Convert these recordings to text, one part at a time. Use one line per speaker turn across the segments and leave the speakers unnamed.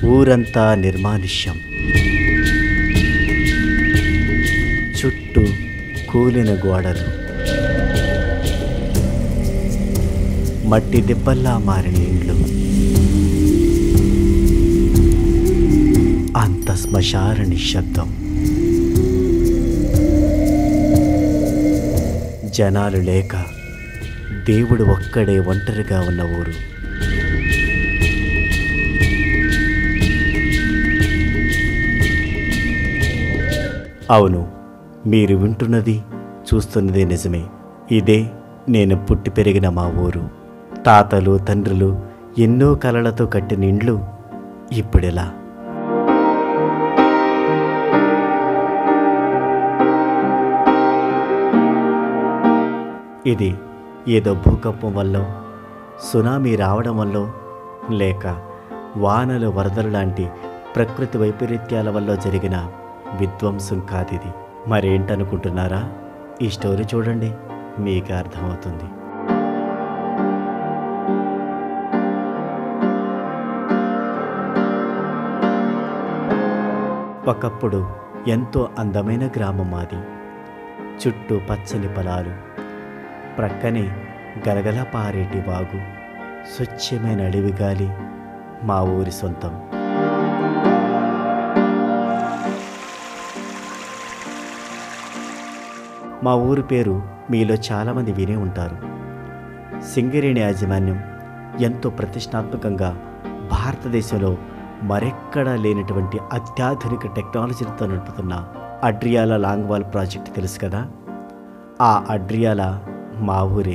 ఊరంతా నిర్మానుష్యం చుట్టూ కూలిన గోడలు మట్టి దిబ్బల్లా మారిన ఇండ్లు అంత శ్మశాన నిశ్శబ్దం జనాలు లేక దేవుడు ఒక్కడే ఒంటరిగా ఉన్న ఊరు అవును మీరు వింటున్నది చూస్తున్నది నిజమే ఇదే నేను పుట్టి పెరిగిన మా ఊరు తాతలు తండ్రులు ఎన్నో కలలతో కట్టిన ఇండ్లు ఇప్పుడెలా ఇది ఏదో భూకంపం వల్ల సునామీ రావడం వల్ల లేక వానలు వరదలు లాంటి ప్రకృతి వైపరీత్యాల వల్ల జరిగిన విధ్వంసం కాదిది మరేంటనుకుంటున్నారా ఈ స్టోరీ చూడండి మీకు అర్థమవుతుంది ఒకప్పుడు ఎంతో అందమైన గ్రామం మాది చుట్టూ పచ్చని పొలాలు ప్రక్కనే గలగల పారేటి వాగు స్వచ్ఛమైన అడవి గాలి మా ఊరి సొంతం మా ఊరి పేరు మీలో చాలామంది వినే ఉంటారు సింగరేణి యాజమాన్యం ఎంతో ప్రతిష్టాత్మకంగా భారతదేశంలో మరెక్కడా లేనటువంటి అత్యాధునిక టెక్నాలజీలతో నడుపుతున్న అడ్రియాల లాంగ్వాల్ ప్రాజెక్ట్ తెలుసు కదా ఆ అడ్రియాల మా ఊరే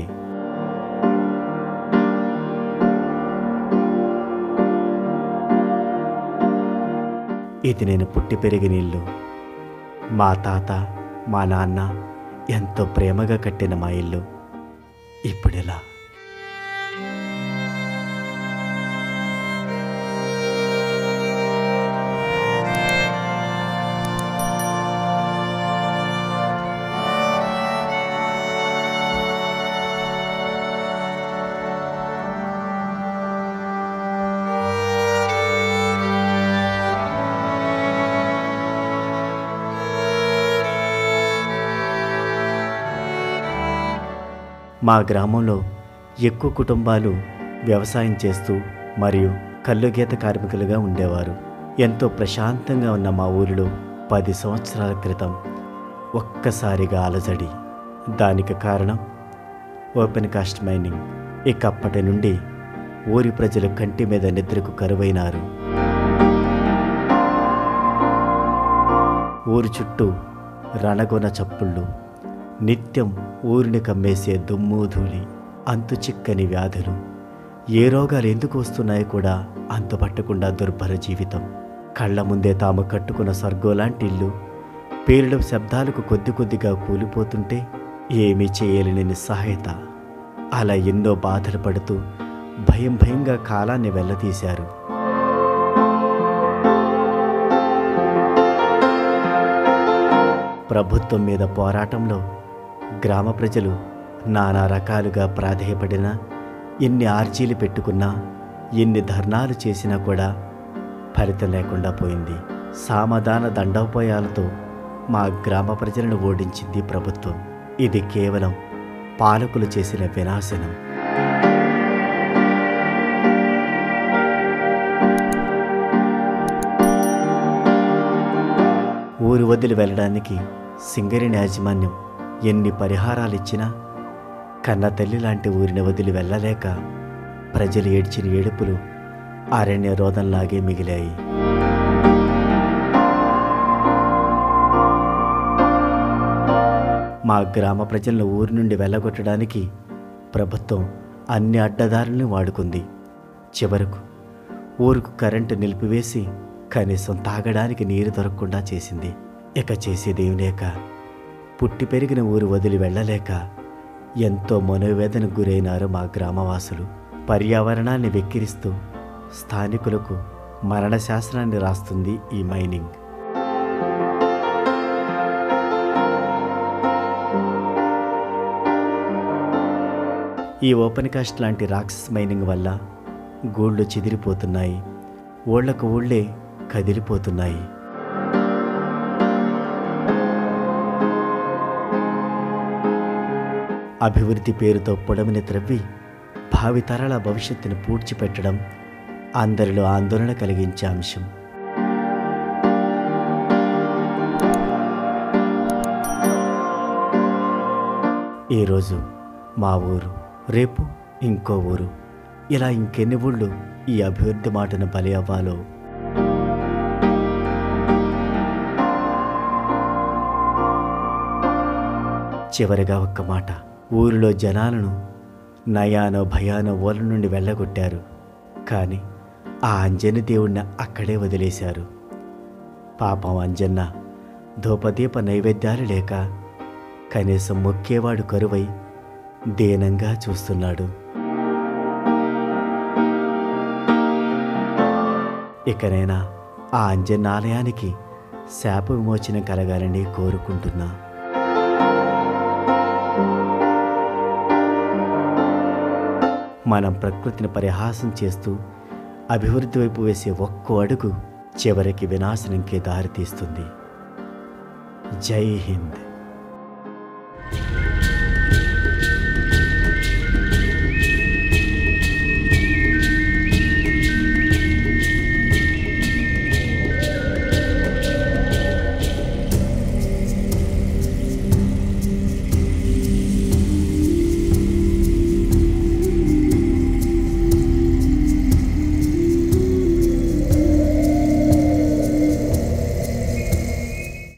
ఇది నేను పుట్టి పెరిగిన ఇల్లు మా తాత మా నాన్న ఎంతో ప్రేమగా కట్టిన మా ఇల్లు ఇప్పుడెలా మా గ్రామంలో ఎక్కువ కుటుంబాలు వ్యవసాయం చేస్తూ మరియు కల్లుగీత కార్మికులుగా ఉండేవారు ఎంతో ప్రశాంతంగా ఉన్న మా ఊరిలో పది సంవత్సరాల క్రితం ఒక్కసారిగా అలజడి దానికి కారణం ఓపెన్ కాస్ట్ మైనింగ్ ఇక అప్పటి నుండి ఊరి ప్రజలు కంటి మీద నిద్రకు కరువైనారు ఊరి చుట్టూ రణగొన చప్పుళ్ళు నిత్యం ఊరిని కమ్మేసే దుమ్ము ధూళి అంతు చిక్కని వ్యాధులు ఏ రోగాలు ఎందుకు వస్తున్నాయో కూడా అంతుపట్టకుండా దుర్భర జీవితం కళ్ళ ముందే తాము కట్టుకున్న స్వర్గం లాంటి ఇల్లు పేలుడు శబ్దాలకు కొద్ది కొద్దిగా కూలిపోతుంటే ఏమీ చేయలేని నిస్సహాయత అలా ఎన్నో బాధలు పడుతూ భయం భయంగా కాలాన్ని వెళ్ళతీశారు ప్రభుత్వం మీద పోరాటంలో గ్రామ ప్రజలు నానా రకాలుగా ప్రాధేయపడినా ఎన్ని ఆర్జీలు పెట్టుకున్నా ఎన్ని ధర్నాలు చేసినా కూడా ఫలితం లేకుండా పోయింది సామధాన దండోపాయాలతో మా గ్రామ ప్రజలను ఓడించింది ప్రభుత్వం ఇది కేవలం పాలకులు చేసిన వినాశనం ఊరు వదిలి వెళ్ళడానికి సింగరేణి యాజమాన్యం ఎన్ని పరిహారాలు ఇచ్చినా కన్న తల్లి లాంటి ఊరిని వదిలి వెళ్ళలేక ప్రజలు ఏడ్చిన ఏడుపులు అరణ్య రోదంలాగే మిగిలాయి మా గ్రామ ప్రజలను ఊరి నుండి వెళ్ళగొట్టడానికి ప్రభుత్వం అన్ని అడ్డదారులను వాడుకుంది చివరకు ఊరుకు కరెంటు నిలిపివేసి కనీసం తాగడానికి నీరు దొరకకుండా చేసింది ఇక చేసేదేం లేక పుట్టి పెరిగిన ఊరు వదిలి వెళ్ళలేక ఎంతో మనోవేదనకు గురైనారు మా గ్రామవాసులు పర్యావరణాన్ని వెక్కిరిస్తూ స్థానికులకు మరణ శాస్త్రాన్ని రాస్తుంది ఈ మైనింగ్ ఈ ఓపెన్ కాస్ట్ లాంటి రాక్షస్ మైనింగ్ వల్ల గోల్డ్ చెదిరిపోతున్నాయి ఊళ్ళకు ఊళ్ళే కదిలిపోతున్నాయి అభివృద్ధి పేరుతో పొడమిని త్రవ్వి భావితరాల భవిష్యత్తును పూడ్చిపెట్టడం అందరిలో ఆందోళన కలిగించే అంశం ఈరోజు మా ఊరు రేపు ఇంకో ఊరు ఇలా ఇంకెన్ని ఊళ్ళు ఈ అభివృద్ధి మాటను బలి అవ్వాలో చివరిగా ఒక్క మాట ఊరిలో జనాలను నయానో భయానో ఊళ్ళ నుండి వెళ్ళగొట్టారు కానీ ఆ అంజని దేవుణ్ణి అక్కడే వదిలేశారు పాపం అంజన్న ధూపదీప నైవేద్యాలు లేక కనీసం మొక్కేవాడు కరువై దీనంగా చూస్తున్నాడు ఇకనైనా ఆ అంజన్న ఆలయానికి శాప విమోచన కలగాలని కోరుకుంటున్నా మనం ప్రకృతిని పరిహాసం చేస్తూ అభివృద్ధి వైపు వేసే ఒక్కో అడుగు చివరికి వినాశనంకే దారితీస్తుంది జై హింద్